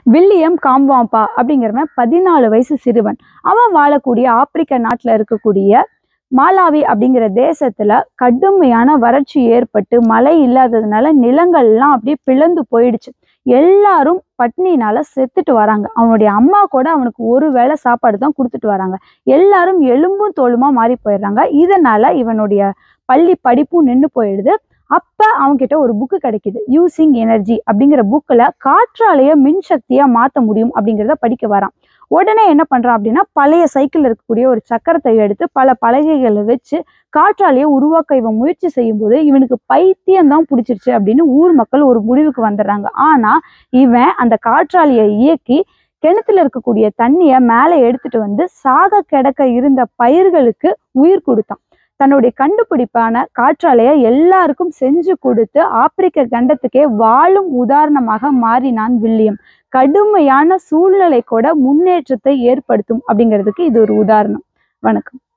William காம்வாம்பா அப்படிங்கிறவன் பதினாலு வயசு சிறுவன் அவன் வாழக்கூடிய ஆப்பிரிக்க நாட்டில் இருக்கக்கூடிய மாலாவி அப்படிங்கிற தேசத்துல கடுமையான வறட்சி ஏற்பட்டு மழை இல்லாததுனால நிலங்கள்லாம் அப்படியே பிளந்து போயிடுச்சு எல்லாரும் பட்னினால செத்துட்டு வராங்க அவனுடைய அம்மா கூட அவனுக்கு ஒரு வேளை சாப்பாடு தான் கொடுத்துட்டு வராங்க எல்லாரும் எலும்பும் தோலுமா மாறி போயிடுறாங்க இதனால இவனுடைய பள்ளி படிப்பும் நின்று போயிடுது அப்ப அவன்கிட்ட ஒரு புக்கு கிடைக்குது யூசிங் எனர்ஜி அப்படிங்கிற புக்கில் காற்றாலைய மின்சக்தியா மாற்ற முடியும் அப்படிங்கிறத படிக்க வரான் உடனே என்ன பண்றான் அப்படின்னா பழைய சைக்கிள் இருக்கக்கூடிய ஒரு சக்கரத்தை எடுத்து பல பலகைகளை வச்சு காற்றாலையை உருவாக்க இவன் முயற்சி செய்யும்போது இவனுக்கு பைத்தியம் தான் பிடிச்சிருச்சு அப்படின்னு ஊர் மக்கள் ஒரு முடிவுக்கு வந்துடுறாங்க ஆனா இவன் அந்த காற்றாலையை இயக்கி கிணத்துல இருக்கக்கூடிய தண்ணியை மேலே எடுத்துட்டு வந்து சாக கிடக்க இருந்த பயிர்களுக்கு உயிர் கொடுத்தான் தன்னுடைய கண்டுபிடிப்பான காற்றாலையை எல்லாருக்கும் செஞ்சு கொடுத்து ஆப்பிரிக்க கண்டத்துக்கே வாழும் உதாரணமாக மாறினான் வில்லியம் கடுமையான சூழ்நிலை கூட முன்னேற்றத்தை ஏற்படுத்தும் அப்படிங்கிறதுக்கு இது ஒரு உதாரணம் வணக்கம்